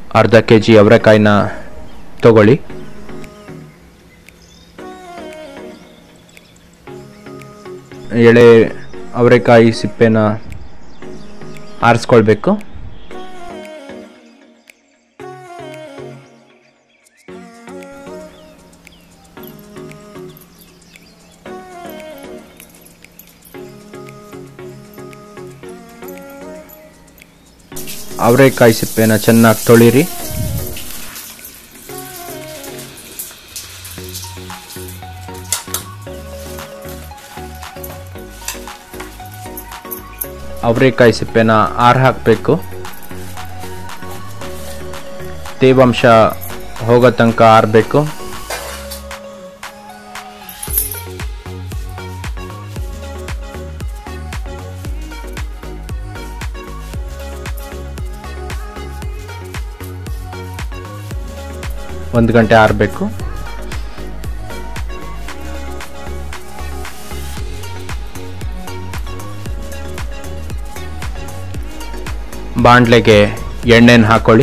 ಅರ್ಧ K G ಅವರೆಕಾಯಿನ ತಗೊಳ್ಳಿ ಎಳೆ ಅವರೆಕಾಯಿ ಸಿಪ್ಪೆನ ಆರಿಸ್ಕೊಳ್ಬೇಕು ಅವರೆಕಾಯಿ ಸಿಪ್ಪೆನ ಚೆನ್ನಾಗಿ ತೊಳಿರಿ ಅವರೆಕಾಯಿ ಸಿಪ್ಪೆನ ಆರು ಹಾಕಬೇಕು ತೇವಾಂಶ ಹೋಗೋ ತನಕ ಆರಬೇಕು ಒಂದು ಗಂಟೆ ಆರಬೇಕು ಬಾಣಲೆಗೆ ಎಣ್ಣೆನ ಹಾಕೊಳ್ಳಿ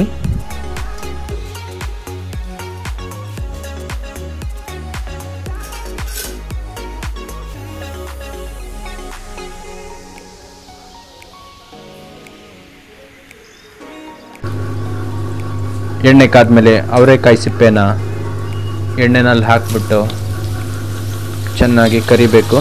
ಎಣ್ಣೆ ಕಾದ್ಮೇಲೆ ಅವರೆಕಾಯಿ ಸಿಪ್ಪೆನ ಎಣ್ಣೆನಲ್ಲಿ ಹಾಕ್ಬಿಟ್ಟು ಚೆನ್ನಾಗಿ ಕರಿಬೇಕು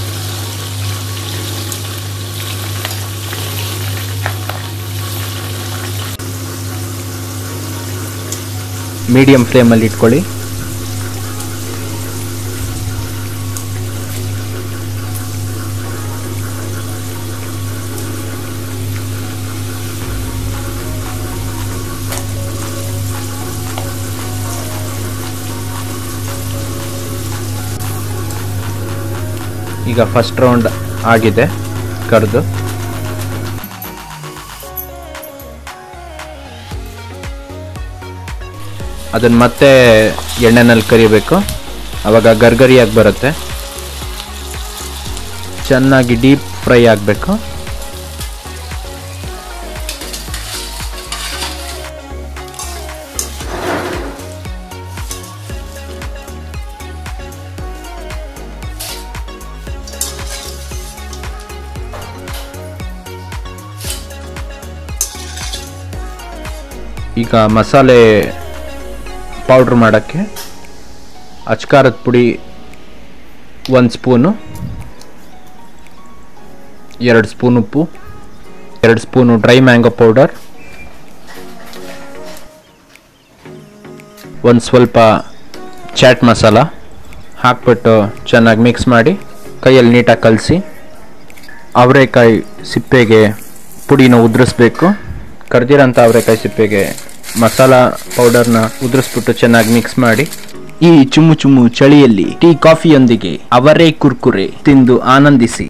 ಮೀಡಿಯಂ ಫ್ಲೇಮಲ್ಲಿ ಇಟ್ಕೊಳ್ಳಿ ಈಗ ಫಸ್ಟ್ ರೌಂಡ್ ಆಗಿದೆ ಕರೆದು ಅದನ್ನು ಮತ್ತೆ ಎಣ್ಣೆನಲ್ಲಿ ಕರಿಬೇಕು ಅವಾಗ ಗರ್ಗರಿಯಾಗಿ ಬರುತ್ತೆ ಚೆನ್ನಾಗಿ ಡೀಪ್ ಫ್ರೈ ಆಗಬೇಕು ಈಗ ಮಸಾಲೆ ಪೌಡ್ರ್ ಮಾಡೋಕ್ಕೆ ಅಚ್ಕಾರದ ಪುಡಿ ಒಂದು ಸ್ಪೂನು ಎರಡು ಸ್ಪೂನ್ ಉಪ್ಪು ಎರಡು ಸ್ಪೂನು ಡ್ರೈ ಮ್ಯಾಂಗೋ ಪೌಡರ್ ಒಂದು ಸ್ವಲ್ಪ ಚಾಟ್ ಮಸಾಲ ಹಾಕ್ಬಿಟ್ಟು ಚೆನ್ನಾಗಿ ಮಿಕ್ಸ್ ಮಾಡಿ ಕೈಯಲ್ಲಿ ನೀಟಾಗಿ ಕಲಸಿ ಅವರೆಕಾಯಿ ಸಿಪ್ಪೆಗೆ ಪುಡಿನ ಉದುರಿಸ್ಬೇಕು ಕರ್ದಿರೋಂಥ ಅವರೆಕಾಯಿ ಸಿಪ್ಪೆಗೆ ಮಸಾಲ ಪೌಡರ್ನ ಉದುರಿಸ್ಬಿಟ್ಟು ಚೆನ್ನಾಗಿ ಮಿಕ್ಸ್ ಮಾಡಿ ಈ ಚುಮ್ಮು ಚುಮ್ಮು ಚಳಿಯಲ್ಲಿ ಟೀ ಕಾಫಿಯೊಂದಿಗೆ ಅವರೇ ಕುರ್ಕುರೆ ತಿಂದು ಆನಂದಿಸಿ